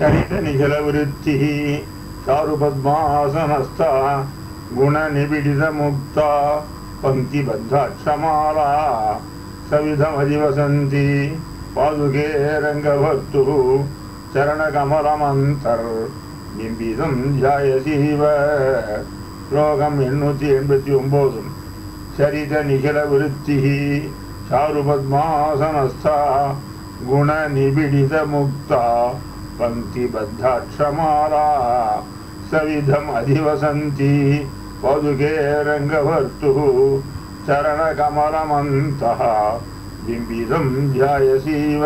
சரித நிகழ விருத்தி சாரு பத்மாசனஸ்தா குண நிபிடித முக்தா பங்கி பத்தாட்சமாலா சவிதமதிவசந்தி பாதுகே ரங்கவர்த்து சரணகமலமந்தர் பிம்பிதம் ஜாயசீவ ஸ்லோகம் எண்ணூற்றி எண்பத்தி ஒன்பது சரித நிகழ விருத்தி சாரு பத்மாசனஸ்தா குண நிபிடித முக்தா பங்கி பத்தாட்சமாலா சவிதம் அதிவசந்தி பாதுகே ரங்கவர்த்து சரணகமலமந்தः பிம்பிதம் ஜாயசீவ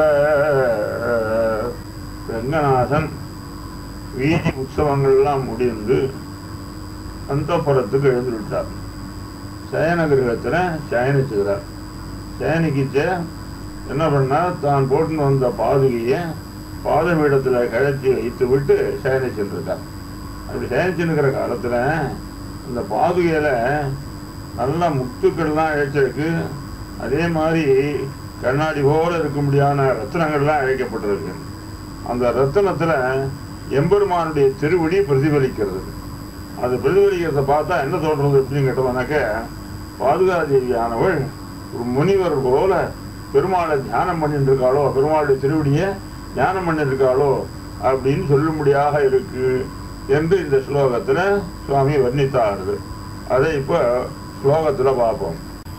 ரங்கநாதன் வீதி உற்சவங்கள்லாம் முடிந்து அந்தப்புறத்துக்கு எழுந்துவிட்டார் சயன கிரகத்தில் சயனிச்சுக்கிறார் சயனிக்கிச்ச என்ன பண்ணா தான் போட்டுன்னு வந்த பாதுகையை பாதபீடத்தில் கழச்சி வைத்து விட்டு சயனிச்சுட்டு இருக்கார் அப்படி சயனிச்சுன்னுக்கிற காலத்தில் அந்த பாதுகையில் நல்ல முத்துக்கள்லாம் இழைச்சிருக்கு அதே மாதிரி கண்ணாடி போல இருக்கும்படியான ரத்தினங்கள்லாம் இழைக்கப்பட்டிருக்கு அந்த ரத்தினத்தில் எம்பெருமானுடைய திருவடி பிரதிபலிக்கிறது அது பிரதிபலிக்கிறத பார்த்தா என்ன தோன்றது அப்படின்னு கேட்டோம்னாக்க பாதுகாதேவியானவள் ஒரு முனிவர் போல பெருமாளை தியானம் பண்ணிட்டு இருக்காளோ பெருமாளுடைய திருவடியை தியானம் பண்ணிட்டு இருக்காளோ அப்படின்னு சொல்லும்படியாக இருக்கு என்று இந்த ஸ்லோகத்துல சுவாமி வர்ணித்தாருது அதை இப்ப ஸ்லோகத்துல பார்ப்போம்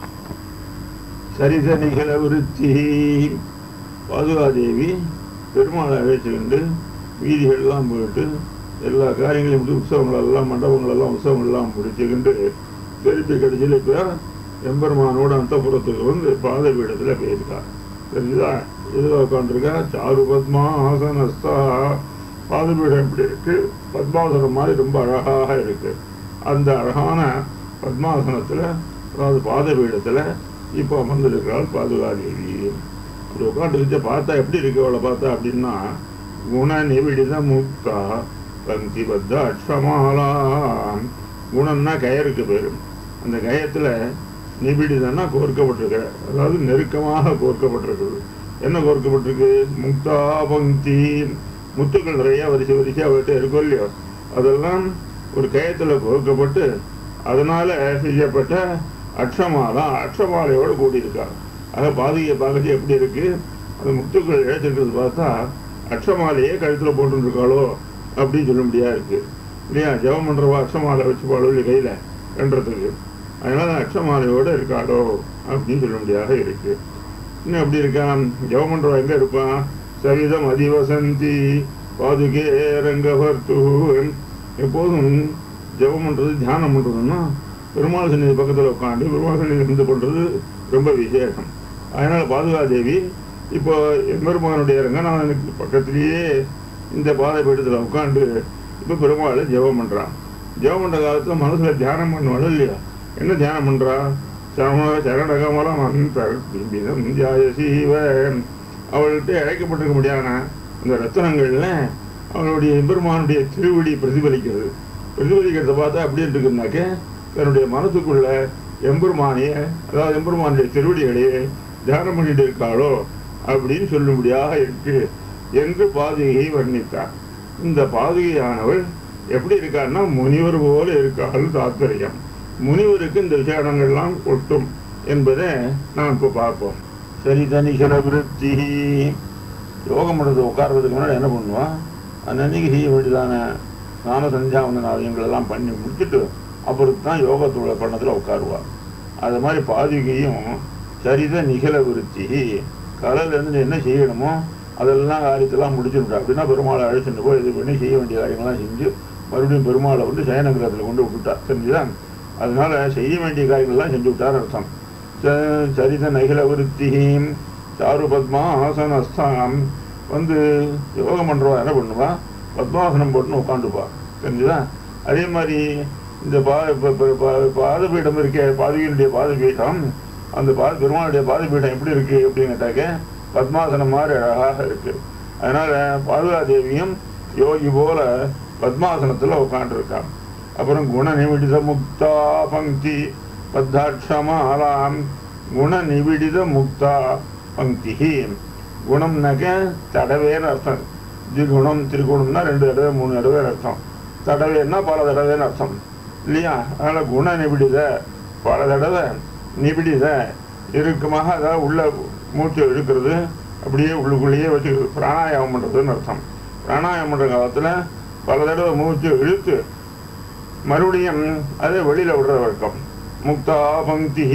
சரித நிகழ விருத்தி பாதுகாதேவி பெருமாளை அழைச்சுக்கிண்டு வீதிகள்லாம் போயிட்டு எல்லா காரியங்களையும் முடிச்சு உற்சவங்கள் எல்லாம் மண்டபங்கள் எல்லாம் உற்சவங்கள் எல்லாம் முடிச்சுக்கிண்டு திருப்பி கடைசியில் இப்போ எம்பெருமானோட அந்தப்புறத்துக்கு வந்து பாத பீடத்தில் போயிருக்கா தெரிஞ்சுதா இதில் உட்காந்துருக்கா சாரு பத்மா ஆசனஸ்தா பாதபீடம் எப்படி இருக்கு பத்மாசனம் மாதிரி ரொம்ப அழகாக இருக்கு அந்த அழகான பத்மாசனத்தில் அதாவது பாதபீடத்தில் இப்போ அமர்ந்திருக்கிறாள் பாதுகாதேவி அப்படி உட்காந்துக்கிட்ட பார்த்தா எப்படி இருக்கு அவளை பார்த்தா அப்படின்னா குண நிவிடித முக்தா பங்கி பத்த அக்ஷமாலா குணம்னா கயருக்கு பேரு அந்த கயத்துல நிபிடிதன்னா கோர்க்கப்பட்டிருக்கு அதாவது நெருக்கமாக கோர்க்கப்பட்டிருக்குது என்ன கோர்க்கப்பட்டிருக்கு முக்தா பங்கி முத்துக்கள் நிறைய வரிசை வரிசையா அவர்கிட்ட இருக்கும் இல்லையோ அதெல்லாம் ஒரு கயத்துல கோர்க்கப்பட்டு அதனால செய்யப்பட்ட அக்ஷமாலா அக்ஷமாலையோடு கூடியிருக்கா ஆக பாதியை பார்க்கறது எப்படி இருக்கு அந்த முத்துக்கள் இழைச்சிருக்கிறது பார்த்தா அக்ஷமாலையே கழுத்துல போட்டுருக்காளோ அப்படின்னு சொல்ல முடியா இருக்கு இல்லையா ஜெபம் பண்றவா அக்ஷமாலை வச்சுப்பாளோ இல்லை கையில கன்றதுக்கு அதனால அக்ஷமாலையோட இருக்காளோ அப்படின்னு சொல்ல முடியாத இருக்கு இன்னும் எப்படி இருக்கான் ஜெபம் பண்றவா எங்க இருப்பான் சவிதம் அதிவசந்தி பாதுகே ரங்கவர்த்து எப்போதும் ஜெபம் பண்றது தியானம் பண்றதுன்னா பெருமாள் சந்நிதி பக்கத்தில் உட்காந்து பெருமாள் சந்நிதி இருந்து பண்றது ரொம்ப விசேஷம் அதனால பாதுகாதேவி இப்போ எம்பெருமானுடைய ரங்கநாதனுக்கு பக்கத்திலேயே இந்த பாதை பீடத்தில் உட்காந்து இப்போ பெருமாள் ஜெபம் பண்ணுறான் ஜெபம் பண்ணுற காலத்தில் மனசில் தியானம் பண்ணுவாள் இல்லையா என்ன தியானம் பண்ணுறா சரண சரணகமலம் அந்தர் பிம்பிதம் ஜாய சீவ அவள்கிட்ட இழைக்கப்பட்டிருக்க முடியாத அந்த ரத்தனங்கள்ல அவளுடைய எம்பெருமானுடைய திருவடி பிரதிபலிக்கிறது பிரதிபலிக்கிறத பார்த்தா அப்படின்னு இருக்குன்னாக்க தன்னுடைய மனசுக்குள்ள எம்பெருமானைய அதாவது எம்பெருமானுடைய திருவடிகளையே தியானம் பண்ணிட்டு இருக்காளோ அப்படின்னு சொல்லும்படியாக இருக்கு என்று பாதுகையை வர்ணித்தார் இந்த பாதுகையானவள் எப்படி இருக்கான்னா முனிவர் போல இருக்காள் தாத்பரியம் முனிவருக்கு இந்த விசேடங்கள்லாம் கொட்டும் என்பதை நாம் இப்போ பார்ப்போம் சரி தனிகர விருத்தி யோகம் பண்ணுறது உட்கார்றதுக்கு முன்னாடி என்ன பண்ணுவான் அன்னன்னைக்கு செய்ய வேண்டியதான ஸ்நான சந்தியாவந்தன ஆதியங்கள் எல்லாம் பண்ணி முடிச்சுட்டு அப்புறம் தான் யோகத்தோட பண்ணத்தில் உட்காருவார் அது மாதிரி பாதுகையும் சரித நிகழ விருத்தி கடல்லேருந்து என்ன செய்யணுமோ அதெல்லாம் காரியத்தெல்லாம் முடிச்சுட்டா அப்படின்னா பெருமாளை அழைச்சிட்டு போய் இது பண்ணி செய்ய வேண்டிய காரியங்கள்லாம் செஞ்சு மறுபடியும் பெருமாளை வந்து சயனகிரகத்தில் கொண்டு விட்டுட்டா தெரிஞ்சுதா அதனால செய்ய வேண்டிய காரியங்கள்லாம் செஞ்சு விட்டார் அர்த்தம் ச- சரித நகில விருத்தியும் சாரு பத்மா ஆசனஸ்தாம் வந்து யோகம் பண்ணுறவா என்ன பண்ணுவா பத்மாசனம் போட்டுன்னு உட்காந்துப்பா தெரிஞ்சுதா அதே மாதிரி இந்த பா ப- ப- ப- பாதபீடம் இருக்கே பாதகியினுடைய பாதபீடம் அந்த பா பெருமாளுடைய பாதபீடம் எப்படி இருக்கு அப்படின்னு கேட்டாக்க பத்மாசனம் மாதிரி அழகாக இருக்கு அதனால பாதுகாதேவியும் யோகி போல பத்மாசனத்துல உட்காந்துருக்கான் அப்புறம் குண நிமிடித முக்தா பங்கி பத்தாட்சமாலாம் குண நிபிடித முக்தா பங்கி குணம்னாக்க தடவேன்னு அர்த்தம் திகுணம் திரிகுணம்னா ரெண்டு தடவை மூணு தடவை அர்த்தம் தடவைன்னா பல தடவைன்னு அர்த்தம் இல்லையா அதனால குண நிபிடித பல தடவை நிபிடித இறுக்கமாக அதாவது உள்ள மூச்சு இழுக்கிறது அப்படியே உள்ளுக்குள்ளேயே வச்சு பிராணாயாமம் பண்ணுறதுன்னு அர்த்தம் பிராணாயாமம் பண்ணுற காலத்தில் பல தடவை மூச்சு இழுத்து மறுபடியும் அதை வெளியில் விடுற வழக்கம் முக்தா பங்கி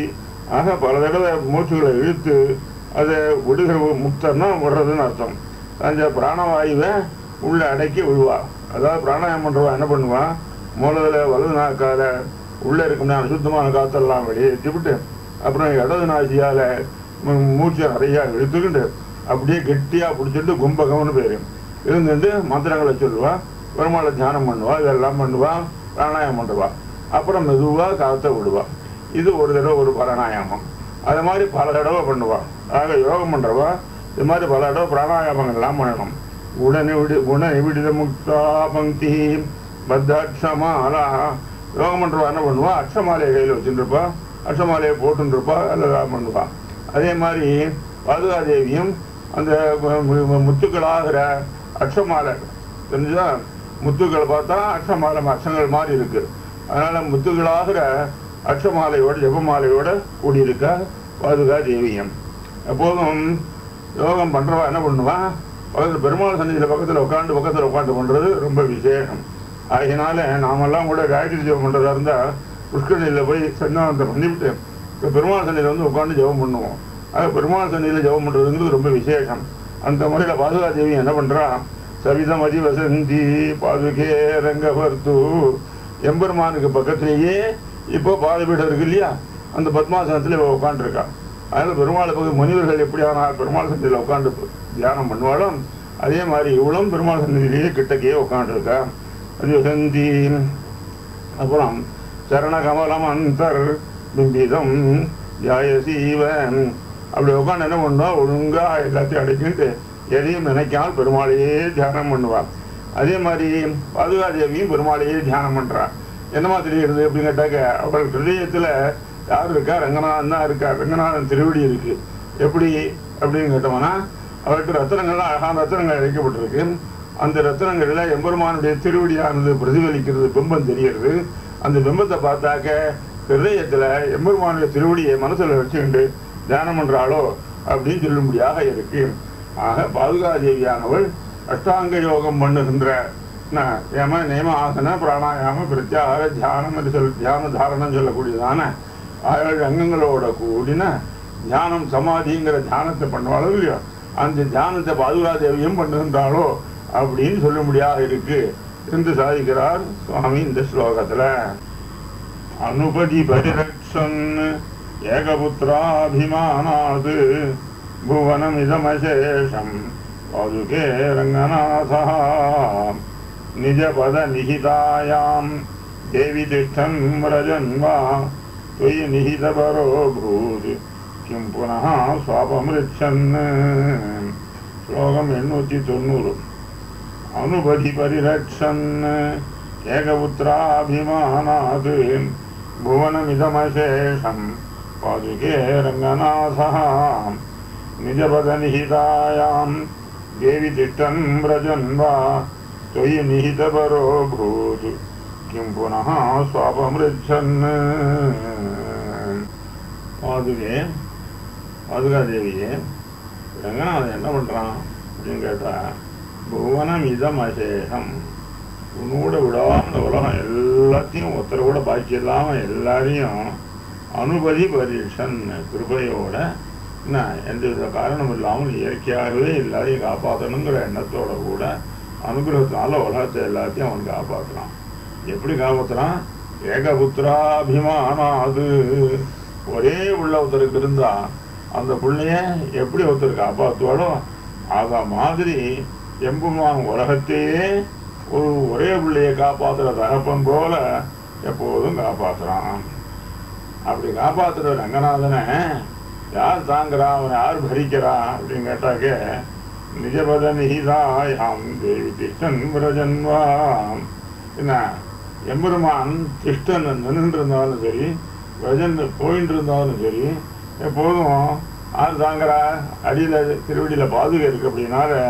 ஆக பல தடவை மூச்சுகளை இழுத்து அதை விடுகிற முக்தன்னா விடுறதுன்னு அர்த்தம் அந்த பிராணவாயுவை உள்ள அடக்கி விடுவா அதாவது பிராணாயாமம் பண்ணுறவா என்ன பண்ணுவா மூலத்தில் வலது நாக்கால உள்ளே இருக்கும் அசுத்தமான காத்தெல்லாம் வெளியேற்றி விட்டு அப்புறம் இடது நாசியால் மூச்சை நிறையா இழுத்துக்கிட்டு அப்படியே கெட்டியாக பிடிச்சிட்டு கும்பகம்னு பேர் இருந்துட்டு மந்திரங்களை சொல்லுவா பெருமாளை தியானம் பண்ணுவா இதெல்லாம் பண்ணுவா பிராணாயாமம் பண்ணுவா அப்புறம் மெதுவாக காற்றை விடுவா இது ஒரு தடவை ஒரு பிராணாயாமம் அது மாதிரி பல தடவை பண்ணுவா ஆக யோகம் பண்ணுறவா இது மாதிரி பல தடவை பிராணாயாமங்கள்லாம் பண்ணணும் உடனே விடு குண விடுத முக்தா பங்கி பத்தாட்சமாலா யோகம் பண்ணுறவா என்ன பண்ணுவா அக்ஷமாலையை கையில் வச்சுருப்பா அக்ஷமாலையை போட்டுருப்பா எல்லாம் பண்ணுவா அதே மாதிரி பாதுகாதேவியும் அந்த மு- மு- முத்துக்களாகிற அக்ஷமாலை தெரிஞ்சா முத்துக்கள் பார்த்தா அக்ஷமாலை அக்ஷங்கள் மாதிரி இருக்கு அதனால முத்துக்களாகிற அக்ஷமாலையோட ஜெபமாலையோட கூடியிருக்க பாதுகா தேவியம் எப்போதும் யோகம் பண்றவா என்ன பண்ணுவா பக்கத்தில் பெருமாள் சன்னிதியில் பக்கத்தில் உட்காந்து பக்கத்தில் உட்காந்து பண்றது ரொம்ப விசேஷம் அதனால நாமெல்லாம் கூட காயத்ரி ஜெபம் பண்றதா இருந்தா புஷ்கரணியில் போய் சன்னாந்தம் பண்ணிவிட்டு இப்ப பெருமாள் சன்னிதியில் வந்து உட்காந்து ஜெபம் பண்ணுவோம் அது பெருமாள் சன்னிதியில் ஜெபம் பண்றதுங்கிறது ரொம்ப விசேஷம் அந்த முறையில் பாதுகா தேவி என்ன பண்றா சவிதம் அதி வசந்தி பாதுகே ரங்கபர்த்து எம்பெருமானுக்கு பக்கத்திலேயே இப்போ பாதபீடம் இருக்கு இல்லையா அந்த பத்மாசனத்தில் இவ உட்காந்துருக்கா அதனால பெருமாளை பக்கம் முனிவர்கள் எப்படியான பெருமாள் சந்நிதியில் உட்காந்து தியானம் பண்ணுவாலும் அதே மாதிரி இவளும் பெருமாள் சந்நிதியிலேயே கிட்டக்கையே உட்காந்துருக்கா அது வசந்தி அப்புறம் சரணகமலம் அந்தர் பிம்பிதம் ஜாயசீவன் அப்படி உட்காந்து என்ன பண்ணுவா ஒழுங்கா எல்லாத்தையும் அடைக்கிட்டு எதையும் நினைக்காமல் பெருமாளையே தியானம் பண்ணுவா அதே மாதிரி பாதுகாதேவியும் பெருமாளையே தியானம் பண்றா என்னமா தெரியுது அப்படின்னு கேட்டாக்க அவள் ஹிருதயத்துல யார் இருக்கா ரங்கநாதன் தான் இருக்கா ரங்கநாதன் திருவடி இருக்கு எப்படி அப்படின்னு கேட்டோம்னா அவருக்கு ரத்தனங்கள்லாம் அழகான ரத்தனங்கள் அழைக்கப்பட்டிருக்கு அந்த ரத்தனங்கள்ல எம்பெருமானுடைய திருவடியானது பிரதிபலிக்கிறது பிம்பம் தெரிகிறது அந்த பிம்பத்தை பார்த்தாக்க ஹிருதயத்துல எம்பெருமானுடைய திருவடியை மனசுல வச்சுக்கிட்டு தியானம் பண்றாளோ அப்படின்னு சொல்லும்படியாக இருக்கு ஆக பாதுகாதேவியானவள் அஷ்டாங்க யோகம் பண்ணுகின்ற ந- யம நியம ஆசன பிராணாயாம பிரத்யாகார தியானம் என்று சொல் தியான தாரணம் சொல்லக்கூடியதான ஏழு அங்கங்களோட கூடின தியானம் சமாதிங்கிற தியானத்தை பண்ணுவாளோ இல்லையோ அந்த தியானத்தை பாதுகாதேவியும் பண்ணுகின்றாளோ அப்படின்னு சொல்லும்படியாக இருக்கு என்று சாதிக்கிறார் சுவாமி இந்த ஸ்லோகத்துல அனுபதி பரிரக்ஷன் ஏகபுத்திராபிமானாத் புவனமிதமசேஷம் பாதுகே ரங்கநாதா நிஜபத நிகிதாயாம் தேவி திஷ்டன் व्रजन् वा त्वयि निहितपरो भूत् किं पुनः स्वापमृच्छन् श्लोकम् एण्णूति தொண்ணூறு அனுபதி பரிரக்ஷன் ஏகபுத்திராபிமானாத் புவனமிதமசேஷம் பாதுகே ரங்கநாதः நிஜபதநிஹிதாயாம் தேவி திஷ்டன் व्रजन् वा त्वयि निहितपरो भूत् किं पुनः स्वापमृच्छन् பாதுகே பாதுகாதேவியே ரங்கநாதன் என்ன பண்றான் அப்படின்னு கேட்டா புவனம் இதம் அசேஷம் உன்னோட விடாம இந்த உலகம் எல்லாத்தையும் ஒருத்தரை கூட பாக்கி இல்லாம எல்லாரையும் அனுபதி பரீட்சன் கிருபையோட என்ன எந்த வித காரணம் இல்லாமல் இயற்கையாகவே எல்லாரையும் காப்பாற்றணுங்கிற எண்ணத்தோட கூட அனுகிரகத்தினால உலகத்தை எல்லாத்தையும் அவன் காப்பாற்றுறான் எப்படி காப்பாற்றுறான் ஏகபுத்திராபிமானாது ஒரே உள்ள ஒருத்தருக்கு இருந்தா அந்த பிள்ளைய எப்படி ஒருத்தர் காப்பாற்றுவாளோ அத மாதிரி எம்புமான் உலகத்தையே ஒரு ஒரே பிள்ளையை காப்பாத்துற தகப்பன் போல எப்போதும் காப்பாத்துறான் அப்படி காப்பாத்துற ரங்கநாதனை யார் தாங்குறா அவனை யார் பரிக்கிறா அப்படின்னு கேட்டாக்க நிஜபத நிகிதாயாம் தேவி திஷ்டன் பிரஜன்வாம் என்ன எம்பெருமான் திஷ்டன் நின்று இருந்தாலும் சரி பிரஜன் போயிட்டு இருந்தாலும் சரி எப்போதும் யார் தாங்குறா அடியில் திருவடியில் பாதுகை இருக்கு அப்படின்னால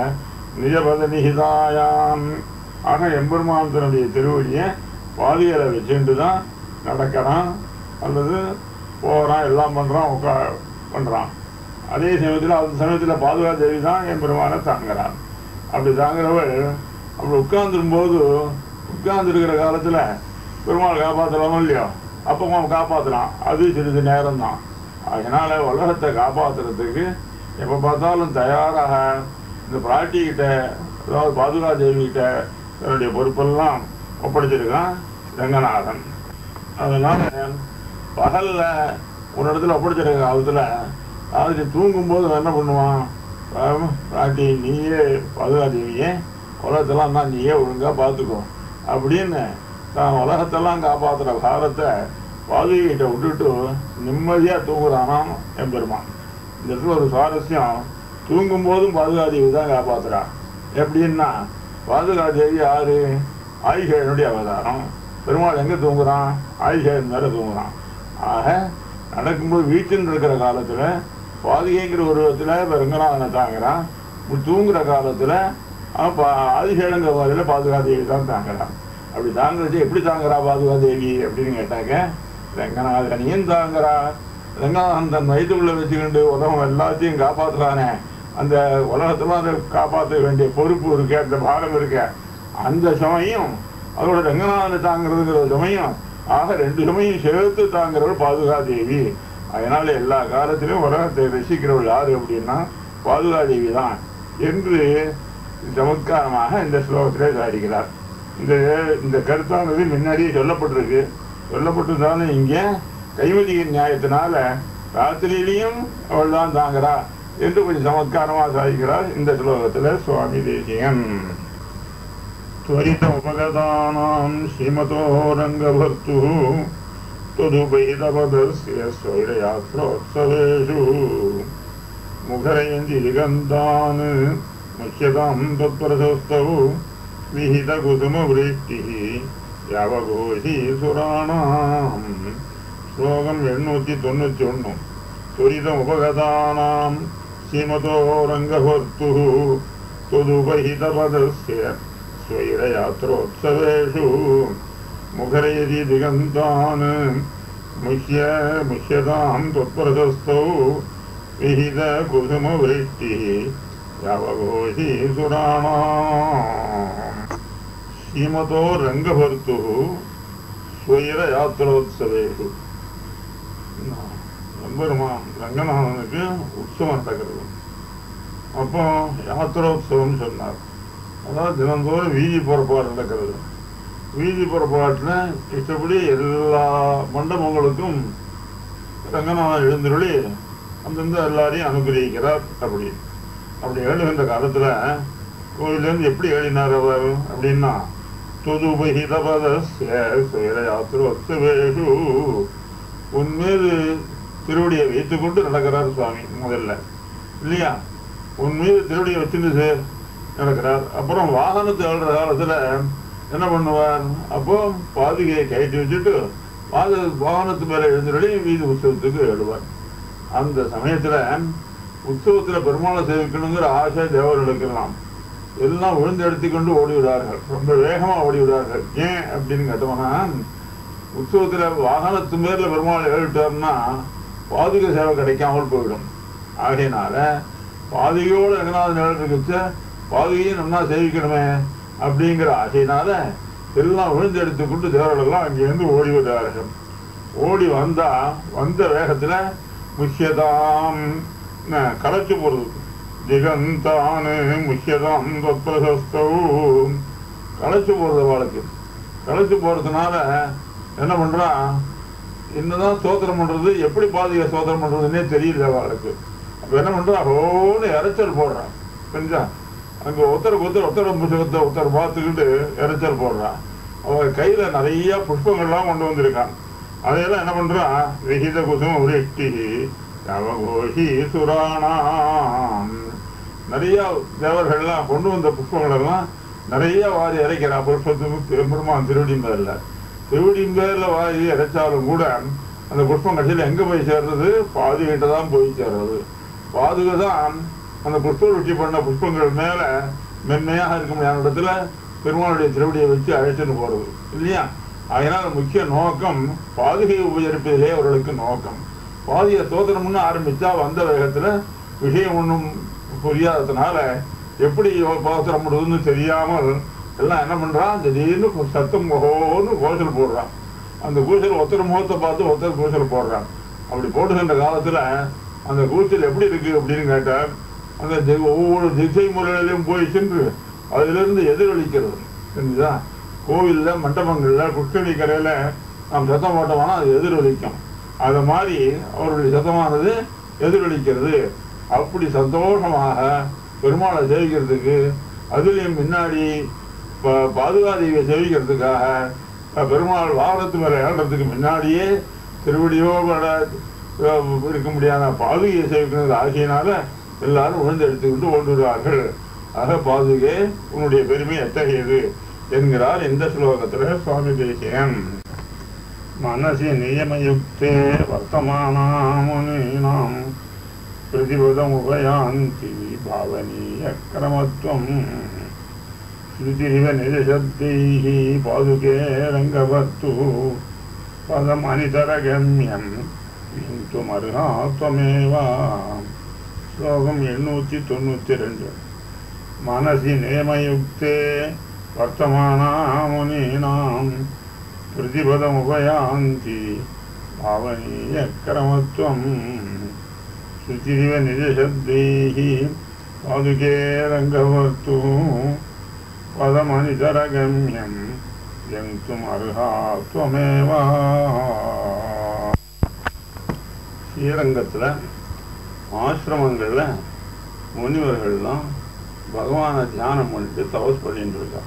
நிஜபத நிகிதாயாம் ஆக எம்பெருமான் தன்னுடைய திருவடியை பாதிகளை வச்சுட்டு தான் நடக்கிறான் அல்லது போகிறான் எல்லாம் பண்ணுறான் உட்கா பண்ணுறான் அதே சமயத்தில் அந்த சமயத்தில் பாதுகா தேவி தான் என் பெருமானை தாங்குறான் அப்படி தாங்குறவள் அப்படி உட்கார்ந்துருக்கும்போது உட்கார்ந்துருக்கிற காலத்தில் பெருமாள் காப்பாற்றலாமோ இல்லையோ அப்போ அவன் காப்பாற்றலாம் அது சிறிது நேரம் தான் அதனால உலகத்தை காப்பாற்றுறதுக்கு எப்போ பார்த்தாலும் தயாராக இந்த பிராட்டிக்கிட்ட அதாவது பாதுகா தேவிகிட்ட தன்னுடைய பொறுப்பெல்லாம் ஒப்படைச்சிருக்கான் ரங்கநாதன் அதனால பகல்ல ஒரு இடத்துல ஒப்படைச்சிருக்க காலத்துல ராத்திரி தூங்கும்போது அவன் என்ன பண்ணுவான் ஆம், பிராட்டி நீயே பாதுகா தேவியே உலகத்தெல்லாம் தான் நீயே ஒழுங்கா பார்த்துக்கோ அப்படின்னு தான் உலகத்தெல்லாம் காப்பாத்துற பாரத்தை பாதுகிட்ட விட்டுட்டு நிம்மதியா தூங்குறானாம் எம்பெருமான் இந்த இடத்துல ஒரு சுவாரஸ்யம் தூங்கும் போதும் பாதுகாதேவி தான் காப்பாத்துறா எப்படின்னா பாதுகாதேவி யாரு ஆயிஷனுடைய அவதாரம் பெருமாள் எங்க தூங்குறான் ஆயிஷன் மேல தூங்குறான் ஆக நடக்கும்போது வீட்டில் இருக்கிற காலத்துல பாதுகைங்கிற உருவத்துல இப்ப ரங்கநாதனை தாங்குறான் இப்படி தூங்குற காலத்துல அவன் பா- ஆதிசேடங்கிற வகையில பாதுகாதேவி தான் தாங்குறான் அப்படி தாங்குறது எப்படி தாங்குறா பாதுகாதேவி அப்படின்னு கேட்டாக்க ரங்கநாதனையும் தாங்குறா ரங்கநாதன் தன் வயிற்றுக்குள்ள வச்சுக்கிண்டு உலகம் எல்லாத்தையும் காப்பாத்துறானே அந்த உலகத்துல அதை காப்பாற்ற வேண்டிய பொறுப்பு இருக்கு அந்த பாரம் இருக்கு அந்த சமயம் அதோட ரங்கநாதனை தாங்கிறதுங்கிற சமயம் ஆக ரெண்டு சமயம் சேர்த்து தாங்கிறவள் பாதுகாதேவி அதனால எல்லா காலத்திலும் உலகத்தை ரசிக்கிறவள் யாரு அப்படின்னா பாதுகாதேவி தான் என்று சமத்காரமாக இந்த ஸ்லோகத்திலே சாதிக்கிறார் இந்த இந்த கருத்தானது முன்னாடியே சொல்லப்பட்டிருக்கு சொல்லப்பட்டிருந்தாலும் இங்க கைவதியின் நியாயத்தினால ராத்திரியிலையும் அவள் தான் தாங்கிறா என்று கொஞ்சம் சமத்காரமா சாதிக்கிறார் இந்த ஸ்லோகத்துல சுவாமி தேசியன் त्वरितमुपगतानां श्रीमतो रङ्गभर्तुः त्वदुपैतपदस्य स्वैरयात्रोत्सवेषु मुखरयन्ति दिगन्तान् मुच्यतां तत्परसस्तौ विहितकुसुमवृष्टिः यावघोषी सुराणाम् श्लोकम् एण्णूति தொண்ணூத்தி ஒன்று त्वरितमुपगतानां श्रीमतो रङ्गभर्तुः त्वदुपहितपदस्य स्वैरयात्रोत्सवेषु मुखरयति दिगन्तान् मुह्य मुह्यतां त्वत्प्रशस्तौ विहितकुसुमवृष्टिः यावघोषी सुराणाम् श्रीमतो रङ्गभर्तुः स्वैरयात्रोत्सवेषु எம்பெருமான் ரங்கநாதனுக்கு உற்சவம் நடக்கிறது அப்போ யாத்திரோத்சவம் சொன்னார் அதாவது தினந்தோறும் வீதி புறப்பாடு நடக்கிறது வீதி புறப்பாட்டில் இஷ்டப்படி எல்லா மண்டபங்களுக்கும் ரங்கநாதன் எழுந்தருளி அந்தந்த எல்லாரையும் அனுகிரகிக்கிறார் அப்படி அப்படி எழுகின்ற காலத்துல கோயிலேருந்து எப்படி எழுதினார் அவர் அப்படின்னா துதுபகிதபதேஷு உன் மீது திருவடியை வைத்துக்கொண்டு நடக்கிறார் சுவாமி முதல்ல இல்லையா உன் மீது திருவடியை வச்சிருந்து சார் நடக்கிறார் அப்புறம் வாகனத்தை எழுற காலத்துல என்ன பண்ணுவார் அப்போ பாதுகையை கயற்றி வச்சுட்டு பாத வாகனத்து மேல எழுந்தருளி வீதி உற்சவத்துக்கு எழுவார் அந்த சமயத்துல உற்சவத்துல பெருமாளை சேவிக்கணுங்கிற ஆசை தேவர்களுக்கு எல்லாம் எல்லாம் விழுந்து எடுத்துக்கொண்டு ஓடி விடார்கள் ரொம்ப வேகமா ஓடி விடார்கள் ஏன் அப்படின்னு கேட்டோம்னா உற்சவத்துல வாகனத்து மேல பெருமாள் ஏறிட்டார்னா பாதுகை சேவை கிடைக்காமல் போயிடும் ஆகையினால பாதுகையோட ரங்கநாதன் ஏழுக்குச்ச பாதுகையும் நல்லா சேவிக்கணுமே அப்படிங்கிற ஆசையினால எல்லாம் விழுந்து எடுத்துக்கொண்டு தேவர்களெல்லாம் அங்கிருந்து ஓடி விடுறார்கள் ஓடி வந்தா வந்த வேகத்துல முக்கியதாம் களைச்சு போறது திகந்தானு முக்கியதாம் தொத்பிரசஸ்தௌ களைச்சு போறது அவளுக்கு களைச்சு போறதுனால என்ன பண்றான் என்னதான் ஸ்தோத்திரம் பண்றது எப்படி பாதிக ஸ்தோத்திரம் பண்றதுன்னே தெரியல அவளுக்கு அப்ப என்ன பண்றா ஹோன்னு இறைச்சல் போடுறான் புரிஞ்சா அங்க ஒருத்தருக்கு ஒருத்தர் ஒருத்தர் புத்தகத்தை ஒருத்தர் பார்த்துக்கிட்டு இறைச்சல் போடுறான் அவ கையில நிறைய புஷ்பங்கள்லாம் கொண்டு வந்திருக்கான் அதையெல்லாம் என்ன பண்றான் விகித குசும விருஷ்டி நவகோஷி சுராணாம் நிறைய தேவர்கள்லாம் கொண்டு வந்த புஷ்பங்கள் எல்லாம் நிறைய வாரி இறைக்கிறான் புஷ்பத்துக்கு பெருமான் திருவடி பேர்ல திருவடி பேர்ல வாரி இறைச்சாலும் கூட அந்த புஷ்பம் கடைசியில் எங்க போய் சேர்றது பாதுகிட்ட தான் போய் சேர்றது பாதுகை தான் அந்த புஷ்ப ருச்சி பண்ண புஷ்பங்கள் மேல மென்மையாக இருக்க முடியாத இடத்துல பெருமாளுடைய திருவடியை வச்சு அழைச்சிட்டு போறது இல்லையா அதனால முக்கிய நோக்கம் பாதுகையை உபசரிப்பதிலே அவர்களுக்கு நோக்கம் பாதிய தோத்திரம்னு ஆரம்பிச்சா வந்த வேகத்துல விஷயம் ஒன்றும் புரியாததுனால எப்படி பாத்திரம் முடியுதுன்னு தெரியாமல் எல்லாம் என்ன பண்றான் திடீர்னு சத்தம் ஓன்னு கோஷல் போடுறான் அந்த கூச்சல் ஒருத்தர் முகத்தை பார்த்து ஒருத்தர் கூச்சல் போடுறான் அப்படி போடுகின்ற காலத்துல அந்த கூச்சல் எப்படி இருக்கு அப்படின்னு கேட்டார் அந்த தி- ஒவ்வொரு திசை முறையிலையும் போய் சென்று அதிலிருந்து எதிரொலிக்கிறது தெரிஞ்சுதா கோவில்ல மண்டபங்கள்ல குஷ்டனி கரையில நாம் சத்தம் போட்டோம்னா அது எதிரொலிக்கும் அது மாதிரி அவருடைய சத்தமானது எதிரொலிக்கிறது அப்படி சந்தோஷமாக பெருமாளை சேவிக்கிறதுக்கு அதுலேயும் முன்னாடி ப- பாதுகாதேவியை சேவிக்கிறதுக்காக அஹ், பெருமாள் வாகனத்து மேலே ஏறதுக்கு முன்னாடியே திருவடியோட அஹ், இருக்க முடியாத பாதுகையை சேவிக்கிறது ஆகியனால எல்லாரும் விழுந்து எடுத்துக்கிட்டு ஓடுகிறார்கள் ஆக பாதுகே உன்னுடைய பெருமை எத்தகையது என்கிறார் இந்த ஸ்லோகத்துல சுவாமி தேசியன் மனசி நியமயுக்தே வர்த்தமானாமுனீனாம் प्रतिपदमुपयान्ति भावनीयक्रमत्वम् श्रुतिरिव निजशब्दैः पादुके रङ्गवत्तु पदमनितरगम्यं किन्तुमर्हा त्वमेव श्लोकम् एण्णूति தொண்ணூற்றி ரெண்டு मनसि नेमयुक्ते वर्तमानामुनीनाम् प्रतिपदमुपयान्ति भावनीयक्रमत्वम् शुचिरिव निजशब्दैः पादुके रङ्गवर्तु पदमनितरगम्यं जन्तुमर्हा त्वमेव ஸ்ரீரங்கத்தில் ஆசிரமங்களில் முனிவர்கள்லாம் பகவானை தியானம் பண்ணிட்டு தபஸ் பண்ணிட்டு இருக்கா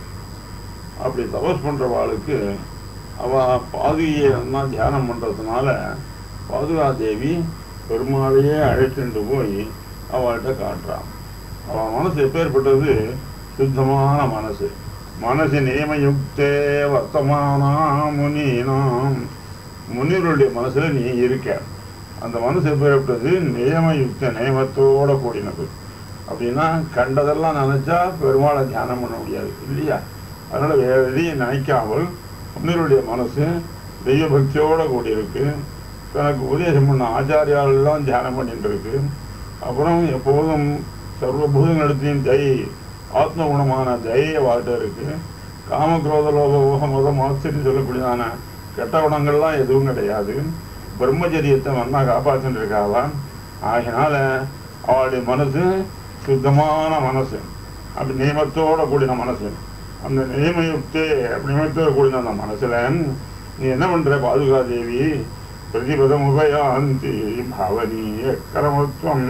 அப்படி தபஸ் பண்ணுறவாளுக்கு அவ பாதுகையை எல்லாம் தியானம் பண்ணுறதுனால பாதுகா தேவி பெருமாளையே அழைச்சிட்டு போய் அவள்கிட்ட காட்டுறான் அவன் மனசு எப்பேற்பட்டது சுத்தமான மனசு மனசு நியமயுக்தே வர்த்தமானா முனீனாம் முனிவருடைய மனசுல நீ இருக்க அந்த மனசு எப்பேற்பட்டது நியமயுக்த நியமத்தோட கூடினது அப்படின்னா கண்டதெல்லாம் நினைச்சா பெருமாளை தியானம் பண்ண முடியாது இல்லையா அதனால வேற எதையும் நினைக்காமல் முனிவருடைய மனசு தெய்வ பக்தியோட கூடியிருக்கு தனக்கு உபதேசம் பண்ண ஆச்சாரியாலெல்லாம் தியானம் பண்ணிட்டு இருக்கு அப்புறம் எப்போதும் சர்வபூதங்களுத்தையும் ஜெய் ஆத்ம குணமான ஜெய வாழ்க்கை இருக்கு காமக்ரோத லோக மோக மதம் ஆச்சரியம் சொல்லக்கூடியதான கெட்ட குணங்கள்லாம் எதுவும் கிடையாது பிரம்மச்சரியத்தை மண்ணா காப்பாற்றிட்டு இருக்காவா ஆகினால அவளுடைய மனசு சுத்தமான மனசு அப்படி நியமத்தோட கூடின மனசு அந்த நியமயுக்தே அப்படி நியமத்தோட கூடின அந்த மனசுல நீ என்ன பண்ற பாதுகா தேவி பிரதிபதம் உபயாந்தி பவனீய கரமத்துவம்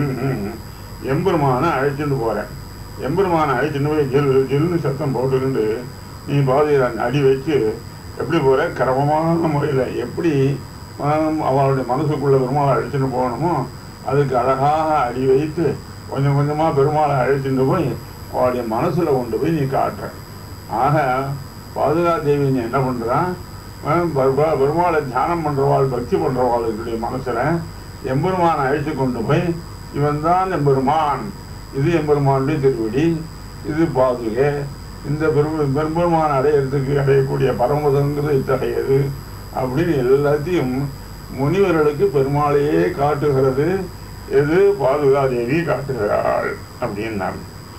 எம்பெருமான அழைச்சிட்டு போறேன் எம்பெருமான அழைச்சிட்டு போய் ஜில் ஜில்னு சத்தம் போட்டுக்கிண்டு நீ பாதுகா அடி வச்சு எப்படி போற கிரமமான முறையில் எப்படி மனம் அவளுடைய மனசுக்குள்ள பெருமாளை அழைச்சிட்டு போகணுமோ அதுக்கு அழகாக அடி வைத்து கொஞ்சம் கொஞ்சமா பெருமாளை அழைச்சிட்டு போய் அவளுடைய மனசுல கொண்டு போய் நீ காட்டுற ஆக பாதுகா தேவி நீ என்ன பண்றான் அஹ் பெருமா- பெருமாளை தியானம் பண்றவாள் பக்தி பண்றவாளுடைய மனசுல எம்பெருமானை அழைத்து கொண்டு போய் இவன் தான் எம்பெருமான் இது எம்பெருமானுடைய திருவடி இது பாதுகை இந்த பெரும பெரும்பெருமான் அடையிறதுக்கு அடையக்கூடிய பரமதங்கிறது இத்தகையது அப்படின்னு எல்லாத்தையும் முனிவர்களுக்கு பெருமாளையே காட்டுகிறது எது பாதுகாதேவி காட்டுகிறாள் அப்படின்னாங்க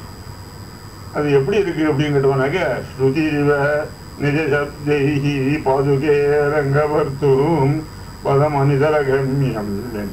அது எப்படி இருக்கு அப்படின்னு கேட்டோம்னாக்க ஸ்ருதிரிவ நிஜ சப்தைஹி பாதுகே ரங்கவர்த்தூம் பதம் அனிதரகம்யம்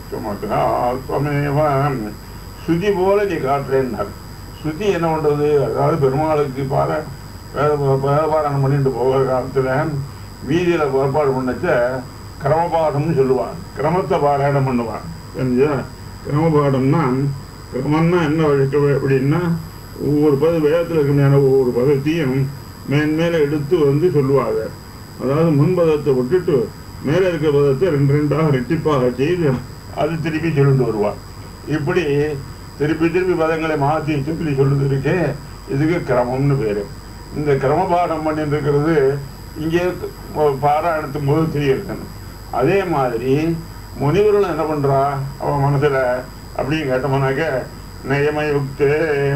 துவமேவம் ஸ்ருதி போல நீ காட்டுறேன்னார் ஸ்ருதி என்ன பண்றது அதாவது பெருமாளுக்கு பார வேத வேதபாராயணம் பண்ணிட்டு போகிற காலத்துல வீதியில புறப்பாடு பண்ணச்ச கிரமபாடம்னு சொல்லுவான் கிரமத்தை பாராயணம் பண்ணுவான் தெரிஞ்சா கிரமபாடம்னா கிரமம்னா என்ன வழக்கு அப்படின்னா ஒவ்வொரு பத வேதத்தில் இருக்க ஒவ்வொரு பதத்தையும் மேன்மேல எடுத்து வந்து சொல்லுவாங்க அதாவது முன்பதத்தை விட்டுட்டு மேலே இருக்க பதத்தை ரெண்டு ரெண்டாக ரெட்டிப்பாக செய்து அது திருப்பி சொல்லிட்டு வருவார் இப்படி திருப்பி திருப்பி பதங்களை மாற்றி சொல்லி சொல்லுது இருக்கே இதுக்கு கிரமம்னு பேரு இந்த கிரம பாடம் பண்ணிட்டு இருக்கிறது இங்கே பாராயணத்தும் போது தெரியிருக்கணும் அதே மாதிரி முனிவர்களும் என்ன பண்றா அவன் மனசுல அப்படின்னு கேட்டோம்னாக்க நயமயுக்தே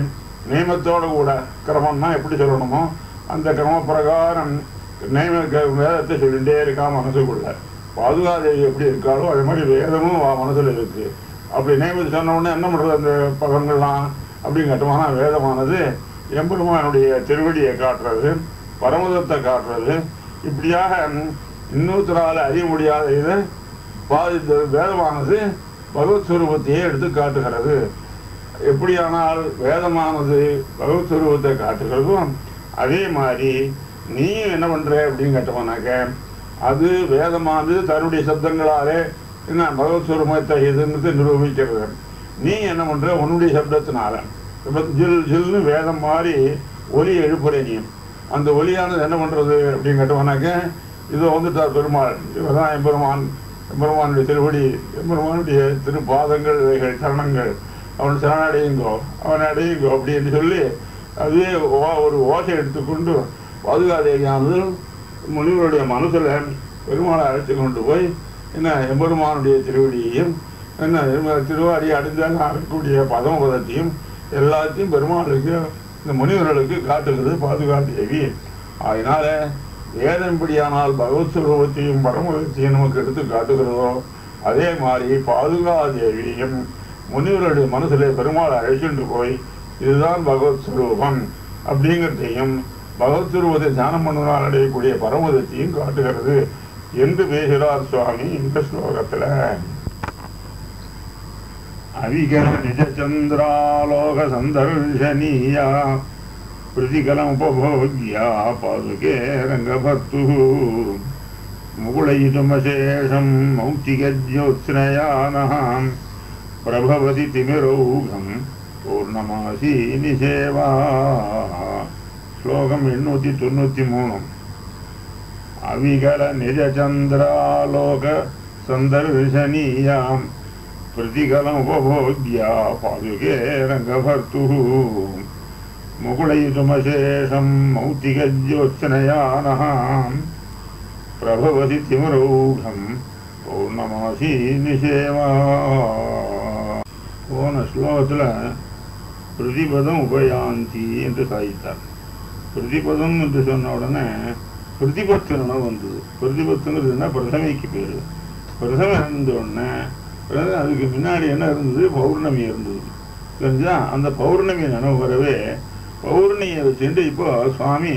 நியமத்தோட கூட கிரமம்னா எப்படி சொல்லணுமோ அந்த கிரம பிரகாரம் நியம க- வேதத்தை சொல்லிட்டே இருக்கா மனசுக்குள்ள பாதுகாதேவி எப்படி இருக்காளோ அதே மாதிரி வேதமும் அவ மனசுல இருக்கு அப்படி நியமத்தை சொன்ன உடனே என்ன பண்றது அந்த பகங்கள்லாம் அப்படின்னு கேட்டோம்னா வேதமானது எம்பெருமானுடைய திருவடியை காட்டுறது பரமதத்தை காட்டுறது இப்படியாக இன்னொருத்தரால அறிய முடியாத இது பாதி இந்த வேதமானது பகவத் சுரூபத்தையே எடுத்து காட்டுகிறது எப்படியானால் வேதமானது பகவத் சுரூபத்தை காட்டுகிறதும் அதே மாதிரி நீ என்ன பண்ற அப்படின்னு கேட்டோம்னாக்க அது வேதமானது தன்னுடைய சப்தங்களாலே என்ன பகவத் சுரூபத்தை எதுன்னு நிரூபிக்கிறது நீ என்ன பண்ற உன்னுடைய சப்தத்தினால இப்ப ஜில் ஜில்னு வேதம் மாதிரி ஒலி எழுப்புற நீ அந்த ஒலியானது என்ன பண்றது அப்படின்னு கேட்டோம்னாக்க இது வந்துட்டார் பெருமாள் இவர்தான் எம்பெருமான் எம்பெருமானுடைய திருவடி எம்பெருமானுடைய திருப்பாதங்கள் இவைகள் சரணங்கள் அவன் சரணடையுங்கோ அவன் அடையுங்கோ அப்படின்னு சொல்லி அதுவே ஓ- ஒரு ஓசை எடுத்துக்கொண்டு பாதுகாதேவியானது முனிவருடைய மனசுல பெருமாளை அழைத்து கொண்டு போய் என்ன எம்பெருமானுடைய திருவடியையும் என்ன எம்ப- திருவாடி அடைந்தால் இருக்கக்கூடிய பதமபதத்தையும் எல்லாத்தையும் பெருமாளுக்கு இந்த முனிவர்களுக்கு காட்டுகிறது பாதுகாதேவி அதனால வேதம்படியானால் பகவத் சுரூபத்தையும் பரமதத்தையும் நமக்கு எடுத்து காட்டுகிறதோ அதே மாதிரி பாதுகாதேவியும் முனிவருடைய மனசுல பெருமாளை அழைச்சிட்டு போய் இதுதான் பகவத் சுரூபம் அப்படிங்கிறதையும் பகவத் சுரூபத்தை தியானம் பண்ணுவதால் அடையக்கூடிய பரமதத்தையும் காட்டுகிறது என்று பேசுகிறார் சுவாமி இந்த ஸ்லோகத்துல அவிகர நிஜச்சந்திராலோக சந்தர்ஷனீயா प्रतिकलमुपभोग्या पादुके रङ्गभर्तुः मुकुलयितुमशेषं मौक्तिकज्योत्स्नयानः प्रभवति तिमिरौघं பூர்ணமாசி நிசேவா ஸ்லோகம் எண்ணூத்தி தொண்ணூத்தி மூணு அவிகல நிஜச்சந்திராலோக சந்தர்ஷனீயாம் प्रतिकलमुपभोग्या पादुके रङ्गभर्तुः मुकुलयितुमशेषं मौक्तिकज्योत्सनयानः प्रभवति तिमरौघं பௌர்ணமாசி நிஷேவா போன ஸ்லோகத்தில் பிரதிபதம் உபயாந்தி என்று சாதித்தார் பிரதிபதம் என்று சொன்ன உடனே பிரதிபத்தனம் வந்தது பிரதிபத்துங்கிறதுனா பிரதமைக்கு பேர் பிரதம இருந்த உடனே பிரதம அதுக்கு முன்னாடி என்ன இருந்தது பௌர்ணமி இருந்தது தெரிஞ்சா அந்த பௌர்ணமி நினைவு வரவே பௌர்ணமியை வச்சுட்டு இப்போ சுவாமி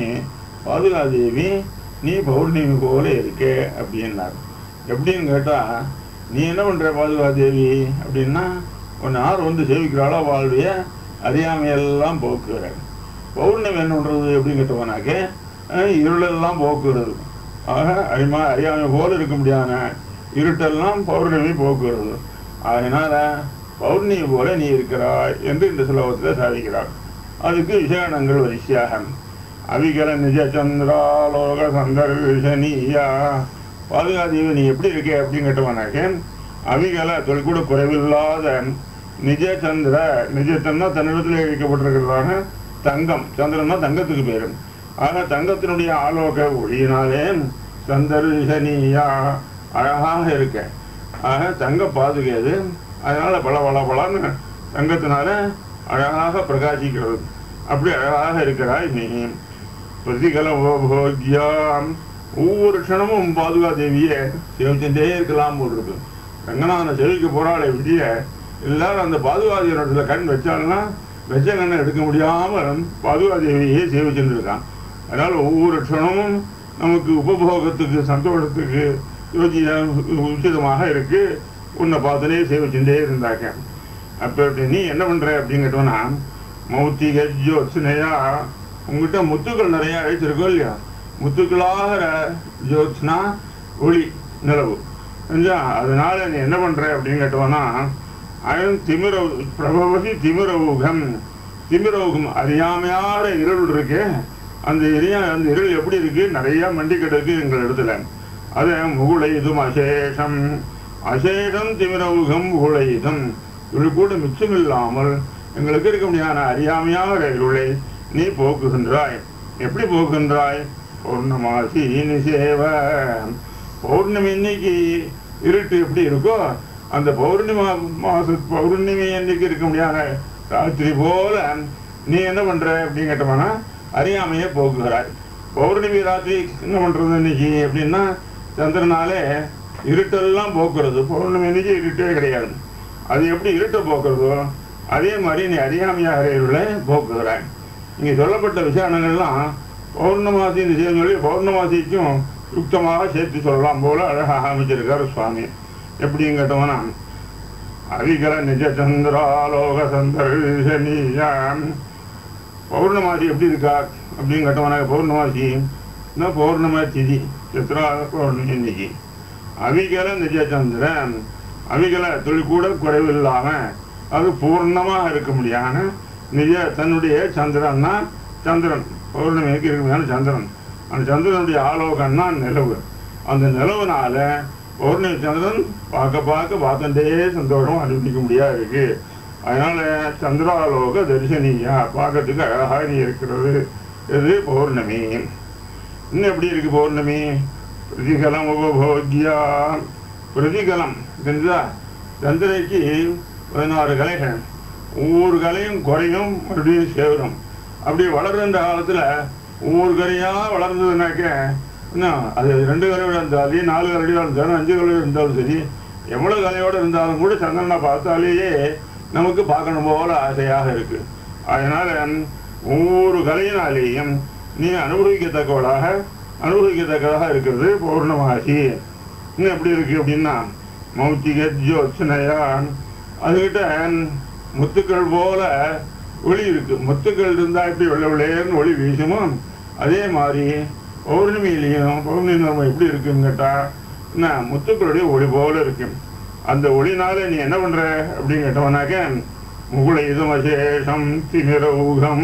பாதுகாதேவி நீ பௌர்ணமி போல இருக்கே அப்படின்னார் எப்படின்னு கேட்டா நீ என்ன பண்ற பாதுகாதேவி அப்படின்னா உன்னை யார் வந்து சேவிக்கிறாளோ வாழ்விய அறியாமையெல்லாம் போக்குகிறார் பௌர்ணமி என்ன பண்றது அப்படின்னு கேட்டோம்னாக்க அஹ், இருளெல்லாம் போக்குறது ஆக அறிமா அறியாமை போல இருக்க முடியாத இருட்டெல்லாம் பௌர்ணமி போக்குறது அதனால பௌர்ணமி போல நீ இருக்கிறாய் என்று இந்த ஸ்லோகத்தில் சாதிக்கிறார் அதுக்கு விசேஷங்கள் வரிசையாக அவிகல நிஜ சந்திராலோக சந்தர்ஷனீயா பாதுகாதேவி நீ எப்படி இருக்க அப்படின்னு கேட்டவனாக்க அவிகல தொல் கூட குறைவில்லாத நிஜ சந்திர நிஜத்தன்னா தன்னிடத்தில் இழைக்கப்பட்டிருக்கிறதான தங்கம் சந்திரன்னா தங்கத்துக்கு பேரு ஆக தங்கத்தினுடைய ஆலோக ஒளியினாலே சந்தர்ஷனியா அழகாக இருக்க ஆக தங்க பாதுகாது அதனால பல பல பலன்னு தங்கத்தினால அழகாக பிரகாசிக்கிறது அப்படி அழகாக இருக்கிறாய் நீ பிரதிகல உபபோக்யாம் ஒவ்வொரு க்ஷணமும் பாதுகா தேவியை சேவிச்சுட்டே இருக்கலாம் போல் இருக்கு ரங்கநாதனை சேவிக்க போறாளே விடிய எல்லாரும் அந்த பாதுகாதேவியோட கண் வச்சாங்கன்னா வெச்ச கண்ணை எடுக்க முடியாம பாதுகா தேவியே சேவிச்சுட்டு இருக்கான் அதனால ஒவ்வொரு க்ஷணமும் நமக்கு உபபோகத்துக்கு சந்தோஷத்துக்கு யோசி உச்சிதமாக இருக்கு உன்னை பார்த்துனே சேவிச்சுட்டே இருந்தாக்க அப்ப நீ என்ன பண்ற அப்படின்னு கேட்டோம்னா மௌத்திக ஜோத்ஸ்னையா உங்ககிட்ட முத்துக்கள் நிறைய அழைச்சிருக்கோம் இல்லையா முத்துக்களாகிற ஜோத்ஸ்னா ஒளி நிலவு புரிஞ்சா? அதனால நீ என்ன பண்ற அப்படின்னு கேட்டோம்னா அயன் திமிர பிரபவதி திமிரவுகம் திமிரவுகம் அறியாமையார இருள் இருக்கு அந்த எரியா அந்த இருள் எப்படி இருக்கு நிறைய மண்டி கிடக்கு எங்கள் இடத்துல அது முகுளை இதும் அசேஷம் அசேஷம் திமிரவுகம் முகுளை இதும் இது கூட மிச்சமில்லாமல் எங்களுக்கு இருக்க முடியாத அறியாமையாக இருளை நீ போக்குகின்றாய் எப்படி போக்குகின்றாய் பௌர்ணமாசி நிசேவ பௌர்ணமி இன்னைக்கு இருட்டு எப்படி இருக்கோ அந்த பௌர்ணமி மாச பௌர்ணமி அன்னைக்கு இருக்க முடியாத ராத்திரி போல நீ என்ன பண்ற அப்படின்னு கேட்டோம்னா அறியாமையை போக்குகிறாய் பௌர்ணமி ராத்திரி என்ன பண்றது இன்னைக்கு அப்படின்னா சந்திரனாலே இருட்டெல்லாம் போக்குறது பௌர்ணமி இன்னைக்கு இருட்டே கிடையாது அது எப்படி இருட்டை போக்குறதோ அதே மாதிரி நீ அறியாமையாக இருளை போக்குகிறாய் இங்கே சொல்லப்பட்ட விசாரணங்கள்லாம் பௌர்ணமாசி இந்த செய்தி சொல்லி பௌர்ணமாசிக்கும் யுக்தமாக சேர்த்து சொல்லலாம் போல அழகாக அமைச்சிருக்காரு சுவாமி எப்படின்னு கேட்டோம்னா அவிகல நிஜ சந்திராலோக சந்தர்ஷனியாம் பௌர்ணமாசி எப்படி இருக்கா அப்படின்னு கேட்டோம்னா பௌர்ணமாசி என்ன பௌர்ணம திதி சித்ரா பௌர்ணமி இன்னைக்கு அவிகல நிஜ சந்திரன் அவிகல துளி கூட குறைவு இல்லாம அது பூர்ணமா இருக்க முடியாத நிஜ தன்னுடைய சந்திரன்னா சந்திரன் பௌர்ணமிக்கு இருக்க முடியாத சந்திரன் அந்த சந்திரனுடைய ஆலோகம்னா நிலவு அந்த நிலவுனால பௌர்ணமி சந்திரன் பார்க்க பார்க்க பார்த்துட்டே சந்தோஷம் அனுபவிக்க முடியாது இருக்கு அதனால சந்திராலோக தரிசனியா பார்க்கறதுக்கு அழகாக நீ இருக்கிறது இது பௌர்ணமி இன்னும் எப்படி இருக்கு பௌர்ணமி பிரதிகலம் உபபோக்யா பிரதிகலம் தெரிஞ்சா சந்திரைக்கு பதினாறு கலைகள் ஒவ்வொரு கலையும் குறையும் மறுபடியும் சேரும் அப்படி வளர்கின்ற காலத்துல ஒவ்வொரு கரையா வளர்ந்ததுனாக்க என்ன அது ரெண்டு கலையோட இருந்தாலும் சரி நாலு கலையோட இருந்தாலும் அஞ்சு கலையோட இருந்தாலும் சரி எவ்வளவு கலையோட இருந்தாலும் கூட சந்திரனை பார்த்தாலேயே நமக்கு பார்க்கணும் போல ஆசையாக இருக்கு அதனால ஒவ்வொரு கலையினாலேயும் நீ அனுபவிக்கத்தக்கவளாக அனுபவிக்கத்தக்கதாக இருக்கிறது பௌர்ணமாசி இன்னும் எப்படி இருக்கு அப்படின்னா மௌத்திக ஜோத்சனையா அதுகிட்ட முத்துக்கள் போல ஒளி இருக்கு முத்துக்கள் இருந்தா எப்படி வெள்ளை வெள்ளையர்னு ஒளி வீசுமோ அதே மாதிரி பௌர்ணமியிலையும் பௌர்ணமி நம்ம எப்படி இருக்குன்னு கேட்டா என்ன முத்துக்களுடைய ஒளி போல இருக்கு அந்த ஒளினால நீ என்ன பண்ற அப்படின்னு கேட்டவனாக்க முகுள இதம் அசேஷம் திமிர ஊகம்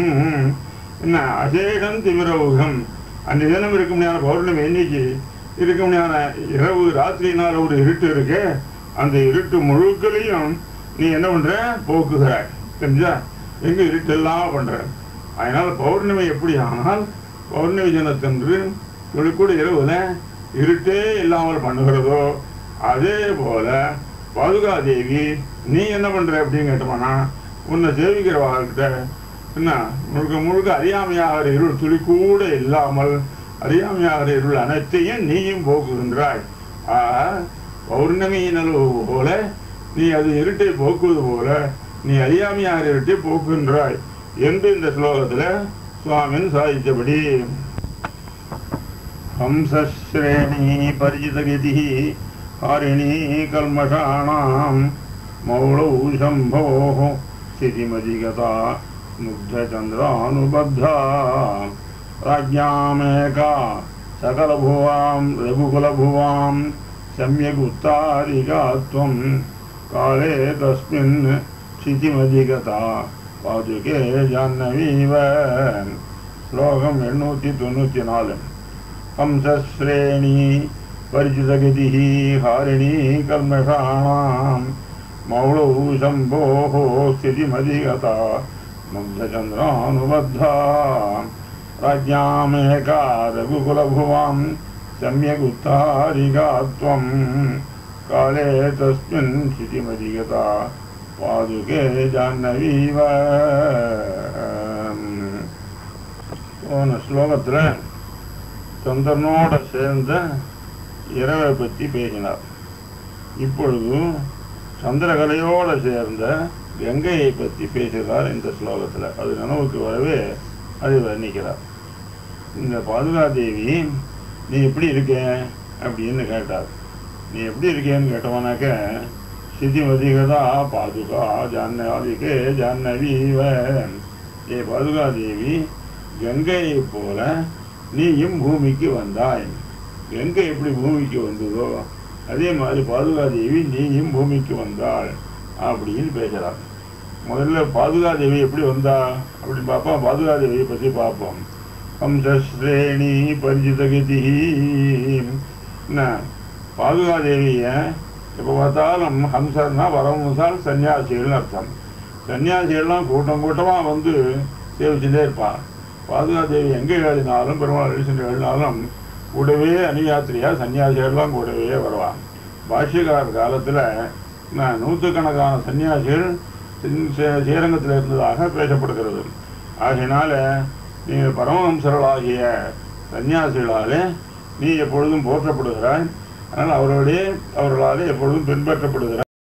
என்ன அசேஷம் திமிர ஊகம் அந்த தினம் இருக்க முடியாத பௌர்ணமி என்னைக்கு இருக்க முடியாத இரவு ராத்திரினால ஒரு இருட்டு இருக்கு அந்த இருட்டு முழுக்களையும் நீ என்ன பண்ற போக்குகிறாய் தெரிஞ்சா எங்க இருட்டெல்லாம் பண்ற அதனால பௌர்ணமி எப்படி ஆனால் பௌர்ணமி தினத்தன்று கூட இரவுல இருட்டே இல்லாமல் பண்ணுகிறதோ அதே போல பாதுகாதேவி நீ என்ன பண்ற அப்படின்னு கேட்டோம்னா உன்னை சேவிக்கிறவாகிட்ட என்ன முழுக்க முழுக்க அறியாமையாகிற இருள் துளி கூட இல்லாமல் அறியாமையாகிற இருள் அனைத்தையும் நீயும் போக்குகின்றாய் ஆக பௌர்ணமி நிலவு போல நீ அது இருட்டை போக்குவது போல நீ அறியாமையாகிற இருட்டை போக்குகின்றாய் என்று இந்த ஸ்லோகத்துல சுவாமின் சாதித்தபடி ஹம்சஸ்ரேணி பரிஜிதகதி ஹரிணி கல்மஷாணாம் மௌளௌ சம்போः स्थितिमधिगता मुग्धचन्द्रानुबद्धा राज्ञामेका सकलभुवां रघुकुलभुवां सम्यगुत्तारिका त्वं काले तस्मिन् क्षितिमधिगता पादुके जाह्नवीव श्लोकम् एण्णूति தொண்ணூற்றி நாலு हंसश्रेणी परिचितगतिः हारिणी कल्मषाणाम् मौळौ शम्भोः स्थितिमधिगता मुग्धचन्द्रानुबद्धा राज्ञामेका रघुकुलभुवां सम्यगुत्तारिका त्वं काले तस्मिन् स्थितिमधिगता पादुके जाह्नवीव போன ஸ்லோகத்தில் சந்திரனோட சேர்ந்த இரவை பற்றி பேசினார் இப்பொழுது சந்திரகலையோடு சேர்ந்த கங்கையை பற்றி பேசுகிறார் இந்த ஸ்லோகத்தில் அது நினைவுக்கு வரவே அதை வர்ணிக்கிறார் இந்த பாதுகாதேவி நீ எப்படி இருக்க அப்படின்னு கேட்டார் நீ எப்படி இருக்கேன்னு கேட்டவனாக்க சிதிமதிகதா பாதுகா ஜான்னாதிகே ஜான்னவீவ ஏ பாதுகாதேவி கங்கையை போல நீயும் பூமிக்கு வந்தாய் கங்கை எப்படி பூமிக்கு வந்ததோ அதே மாதிரி பாதுகாதேவி நீயும் பூமிக்கு வந்தாள் அப்படின்னு பேசுறார் முதல்ல பாதுகாதேவி எப்படி வந்தா அப்படின்னு பார்ப்போம் பாதுகாதேவியை பற்றி பார்ப்போம் ஹம்சஸ்ரேணி பரிஜிதகதி என்ன பாதுகாதேவிய எப்போ பார்த்தாலும் ஹம்சர்னா வரவம்சால் சன்னியாசிகள்னு அர்த்தம் சன்னியாசிகள்லாம் கூட்டம் கூட்டமாக வந்து சேவிச்சுட்டே இருப்பான் பாதுகாதேவி எங்கே எழுதினாலும் பெருமாள் எழுதி எழுதினாலும் கூடவே அணியாத்திரியா சன்னியாசிகள்லாம் கூடவே வருவான் பாஷ்யக்காரர் காலத்தில் நூற்றுக்கணக்கான சன்னியாசிகள் ஸ்ரீரங்கத்தில் இருந்ததாக பேசப்படுகிறது ஆகையினால நீங்கள் பரமஹம்சர்களாகிய சன்னியாசிகளாலே நீ எப்பொழுதும் போற்றப்படுகிறாய் அதனால் அவர்களுடைய அவர்களாலே எப்பொழுதும் பின்பற்றப்படுகிறாய்